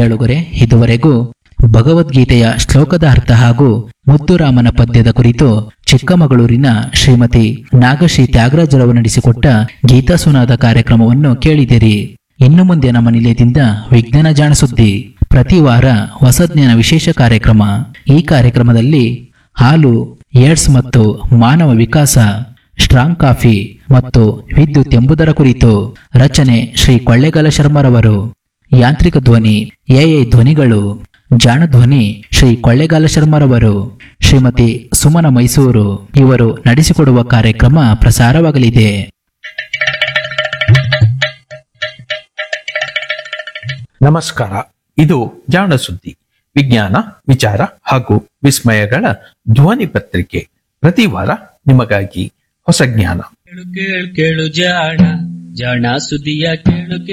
ಕೇಳುಗರೆ ಇದುವರೆಗೂ ಭಗವದ್ಗೀತೆಯ ಶ್ಲೋಕದ ಅರ್ಥ ಹಾಗೂ ಮುದ್ದುರಾಮನ ಪದ್ಯದ ಕುರಿತು ಚಿಕ್ಕಮಗಳೂರಿನ ಶ್ರೀಮತಿ ನಾಗಶ್ರೀ ತ್ಯಾಗರಾಜರವರು ನಡೆಸಿಕೊಟ್ಟ ಗೀತಾ ಸುನಾದ ಕಾರ್ಯಕ್ರಮವನ್ನು ಕೇಳಿದಿರಿ ಇನ್ನು ಮುಂದೆ ನಮ್ಮ ನಿಲಯದಿಂದ ವಿಜ್ಞಾನ ಜಾಣ ಸುದ್ದಿ ಪ್ರತಿ ವಾರ ಹೊಸ ಜ್ಞಾನ ವಿಶೇಷ ಕಾರ್ಯಕ್ರಮ ಈ ಕಾರ್ಯಕ್ರಮದಲ್ಲಿ ಹಾಲು ಏಡ್ಸ್ ಮತ್ತು ಮಾನವ ವಿಕಾಸ ಸ್ಟ್ರಾಂಗ್ ಕಾಫಿ ಮತ್ತು ವಿದ್ಯುತ್ ಎಂಬುದರ ಕುರಿತು ರಚನೆ ಶ್ರೀ ಕೊಳ್ಳೇಗಾಲ ಶರ್ಮರವರು ಯಾಂತ್ರಿಕ ಧ್ವನಿ ಎಐ ಧ್ವನಿಗಳು ಜಾಣ ಧ್ವನಿ ಶ್ರೀ ಕೊಳ್ಳೇಗಾಲ ಶರ್ಮರವರು ಶ್ರೀಮತಿ ಸುಮನ ಮೈಸೂರು ಇವರು ನಡೆಸಿಕೊಡುವ ಕಾರ್ಯಕ್ರಮ ಪ್ರಸಾರವಾಗಲಿದೆ ನಮಸ್ಕಾರ ಇದು ಜಾಣ ಸುದ್ದಿ ವಿಜ್ಞಾನ ವಿಚಾರ ಹಾಗೂ ವಿಸ್ಮಯಗಳ ಧ್ವನಿ ಪತ್ರಿಕೆ ಪ್ರತಿ ವಾರ ನಿಮಗಾಗಿ ಹೊಸ ಜ್ಞಾನ ಕೇಳು ಕೇಳು ಕೇಳು ಜಾಣ ಜಾಣ ಸುದ್ದಿಯ ಕೇಳು